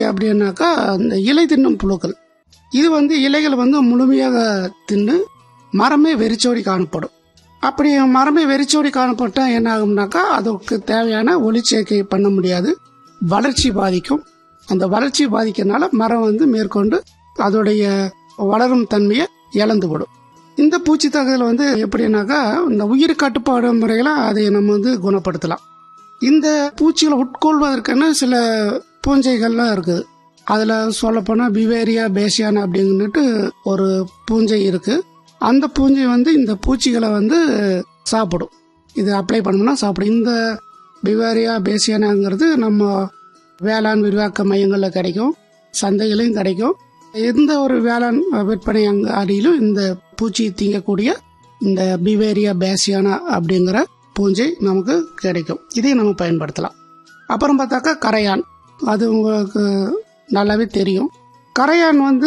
அப்படின்னாக்கா இந்த இலை தின்னும் புழுக்கள் இது வந்து இலைகளை வந்து முழுமையாக தின்னு மரமே வெறிச்சோடி காணப்படும் அப்படி மரமே வெறிச்சோடி காணப்பட்டா என்ன ஆகும்னாக்கா அதுக்கு தேவையான ஒளிச்சேர்க்கை பண்ண முடியாது வளர்ச்சி பாதிக்கும் அந்த வளர்ச்சி பாதிக்கிறதுனால மரம் வந்து மேற்கொண்டு அதோடைய வளரும் தன்மையை இழந்துவிடும் இந்த பூச்சி தாக்குதல் வந்து எப்படின்னாக்கா இந்த உயிர் கட்டுப்பாடு முறையில அதை நம்ம வந்து குணப்படுத்தலாம் இந்த பூச்சிகளை உட்கொள்வதற்கான சில பூஞ்சைகள்லாம் இருக்குது அதில் சொல்லப்போனால் பிவேரியா பேசியானா அப்படின்னுட்டு ஒரு பூஞ்சை இருக்கு அந்த பூஞ்சை வந்து இந்த பூச்சிகளை வந்து சாப்பிடும் இது அப்ளை பண்ணோம்னா சாப்பிடும் இந்த பிவேரியா பேசியானாங்கிறது நம்ம வேளாண் விரிவாக்க மையங்களில் கிடைக்கும் சந்தைகளையும் கிடைக்கும் எந்த ஒரு வேளாண் விற்பனை அங்காடியிலும் இந்த பூச்சி திங்கக்கூடிய இந்த பிவேரியா பேசியானா அப்படிங்கிற பூஞ்சை நமக்கு கிடைக்கும் இதை நம்ம பயன்படுத்தலாம் அப்புறம் பார்த்தாக்கா கரையான் அது உங்களுக்கு நல்லாவே தெரியும் கரையான் வந்து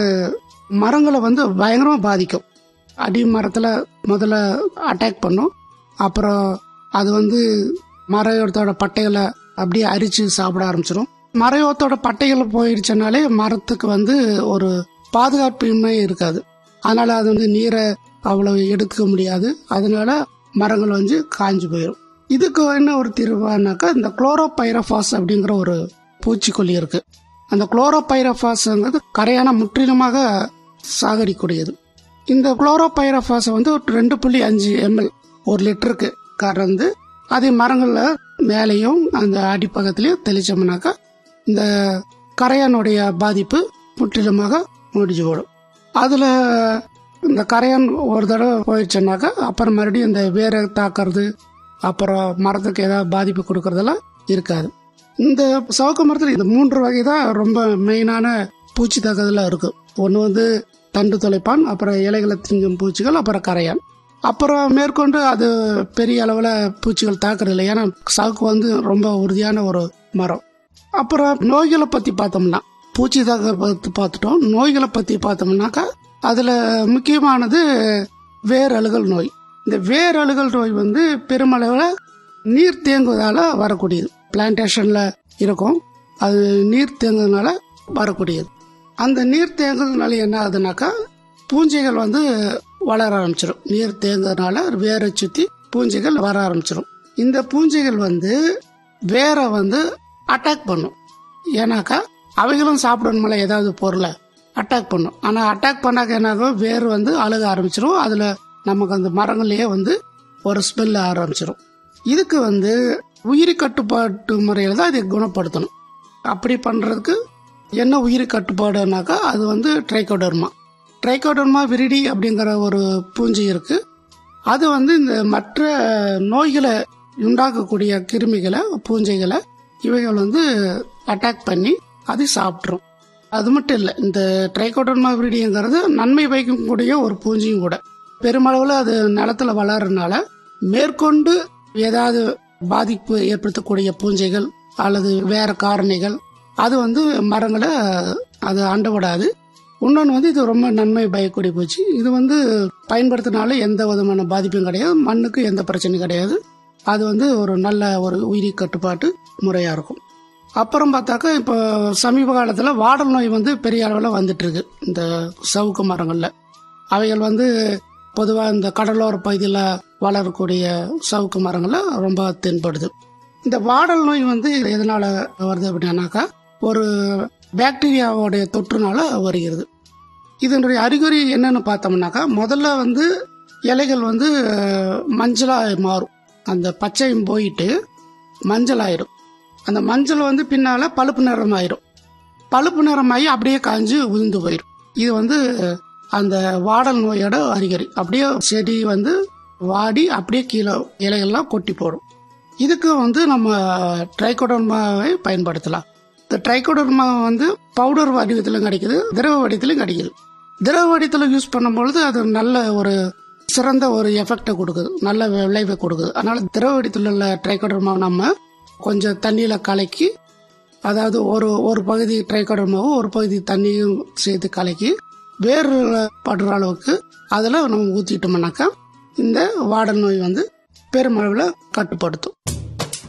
மரங்களை வந்து பயங்கரமாக பாதிக்கும் அடி மரத்தில் முதல்ல அட்டாக் பண்ணும் அப்புறம் அது வந்து மரத்தோட பட்டைகளை அப்படியே அரிச்சு சாப்பிட ஆரம்பிச்சிடும் மரத்தோட பட்டைகள் போயிடுச்சுனாலே மரத்துக்கு வந்து ஒரு பாதுகாப்பின்மை இருக்காது அதனால அது வந்து நீரை அவ்வளவு எடுக்க முடியாது அதனால மரங்கள் வந்து காஞ்சு போயிடும் இதுக்கு என்ன ஒரு தீர்வானாக்கா இந்த குளோரோபைரஃபாஸ் அப்படிங்கிற ஒரு பூச்சிக்கொல்லி இருக்கு அந்த குளோரோபைரஃபாஸ்ங்கிறது கரையான முற்றிலுமாக சாகடிக்கூடியது இந்த குளோரோபைரஃபாஸை வந்து ஒரு ரெண்டு புள்ளி அஞ்சு எம்எல் ஒரு லிட்டருக்கு கறந்து அதை மரங்களில் மேலேயும் அந்த அடிப்பக்கத்திலையும் தெளிச்சோம்னாக்கா இந்த கரையானுடைய பாதிப்பு முற்றிலுமாக முடிஞ்சு போடும் அதில் இந்த கரையான் ஒரு தடவை போயிடுச்சுனாக்கா அப்புறம் மறுபடியும் இந்த வேரை தாக்குறது அப்புறம் மரத்துக்கு ஏதாவது பாதிப்பு கொடுக்கறதெல்லாம் இருக்காது இந்த சவுக்கு மரத்தில் இந்த மூன்று வகை தான் ரொம்ப மெயினான பூச்சி தாக்குதலாக இருக்கு ஒன்று வந்து தண்டு தொலைப்பான் அப்புறம் இலைகளை திங்கும் பூச்சிகள் அப்புறம் கரையான் அப்புறம் மேற்கொண்டு அது பெரிய அளவில் பூச்சிகள் தாக்குறது இல்லை ஏன்னா சவுக்கு வந்து ரொம்ப உறுதியான ஒரு மரம் அப்புறம் நோய்களை பற்றி பார்த்தோம்னா பூச்சி தாக்க பற்றி பார்த்துட்டோம் நோய்களை பற்றி பார்த்தோம்னாக்கா அதில் முக்கியமானது வேரழுகல் நோய் இந்த வேரழுகல் நோய் வந்து பெருமளவில் நீர் தேங்குவதால வரக்கூடியது பிளான்டேஷன்ல இருக்கும் அது நீர் தேங்குறதுனால வரக்கூடியது அந்த நீர் தேங்குறதுனால என்ன ஆகுதுனாக்கா பூஞ்சைகள் வந்து வளர ஆரம்பிச்சிடும் நீர் தேங்குறதுனால வேரை சுற்றி பூஞ்சைகள் வர ஆரம்பிச்சிடும் இந்த பூஞ்சைகள் வந்து வேரை வந்து அட்டாக் பண்ணும் ஏன்னாக்கா அவைகளும் சாப்பிடணுமில்ல ஏதாவது பொருளை அட்டாக் பண்ணும் ஆனால் அட்டாக் பண்ணாக்க என்னாகும் வேர் வந்து அழுக ஆரம்பிச்சிடும் அதில் நமக்கு அந்த மரங்கள்லயே வந்து ஒரு ஸ்மெல் ஆரம்பிச்சிடும் இதுக்கு வந்து உயிரி கட்டுப்பாட்டு முறையில் தான் இதை குணப்படுத்தணும் அப்படி பண்ணுறதுக்கு என்ன உயிரி கட்டுப்பாடுனாக்கா அது வந்து ட்ரைகோடர்மா ட்ரைகோடர்மா விரிடி அப்படிங்கிற ஒரு பூஞ்சி இருக்கு அது வந்து இந்த மற்ற நோய்களை உண்டாக்கக்கூடிய கிருமிகளை பூஞ்சைகளை இவைகள் வந்து அட்டாக் பண்ணி அதை சாப்பிட்ரும் அது மட்டும் இல்லை இந்த ட்ரைகோடர்மா விரிடிங்கிறது நன்மை வைக்கக்கூடிய ஒரு பூஞ்சியும் கூட பெருமளவில் அது நிலத்துல வளர்றதுனால மேற்கொண்டு ஏதாவது பாதிப்பு ஏற்படுத்தக்கூடிய பூஞ்சைகள் அல்லது வேற காரணிகள் அது வந்து மரங்களை அது அண்ட விடாது இன்னொன்று வந்து இது ரொம்ப நன்மை பயக்கூடிய பூச்சி இது வந்து பயன்படுத்தினால எந்த விதமான பாதிப்பும் கிடையாது மண்ணுக்கு எந்த பிரச்சனையும் கிடையாது அது வந்து ஒரு நல்ல ஒரு உயிரி கட்டுப்பாட்டு முறையா இருக்கும் அப்புறம் பார்த்தாக்கா இப்போ சமீப காலத்தில் வாடல் நோய் வந்து பெரிய அளவில் வந்துட்டு இருக்கு இந்த சவுக்கு மரங்களில் அவைகள் வந்து பொதுவாக இந்த கடலோர பகுதியில் வளரக்கூடிய சவுக்கு மரங்களில் ரொம்ப தென்படுது இந்த வாடல் நோய் வந்து எதனால வருது அப்படின்னாக்கா ஒரு பாக்டீரியாவோடைய தொற்றுனால வருகிறது இதனுடைய அறிகுறி என்னன்னு பார்த்தோம்னாக்கா முதல்ல வந்து இலைகள் வந்து மஞ்சளாக மாறும் அந்த பச்சையும் போயிட்டு மஞ்சள் ஆயிடும் அந்த மஞ்சள் வந்து பின்னால பழுப்பு நிறம் ஆயிடும் பழுப்பு நிறமாகி அப்படியே காஞ்சு உதிர்ந்து போயிடும் இது வந்து அந்த வாடல் நோயோட அறிகுறி அப்படியே செடி வந்து வாடி அப்படியே கீழே இலைகள்லாம் கொட்டி போடும் இதுக்கு வந்து நம்ம ட்ரைகோடர்மாவை பயன்படுத்தலாம் இந்த ட்ரைகோடர்மா வந்து பவுடர் வடிவத்திலும் கிடைக்குது திரவ வடிவத்திலும் கிடைக்குது திரவ வடிவத்தில் யூஸ் பண்ணும்பொழுது அது நல்ல ஒரு சிறந்த ஒரு எஃபெக்டை கொடுக்குது நல்ல விளைவை கொடுக்குது அதனால திரவ வடிவத்தில் உள்ள ட்ரைகோடர்மா நம்ம கொஞ்சம் தண்ணியில் கலக்கி அதாவது ஒரு ஒரு பகுதி ட்ரைகோடர்மாவும் ஒரு பகுதி தண்ணியும் சேர்த்து கலக்கி வேறு படுற அளவுக்கு அதில் நம்ம ஊற்றிட்டோம்னாக்கா இந்த வாடல் நோய் வந்து பெருமளவில் கட்டுப்படுத்தும்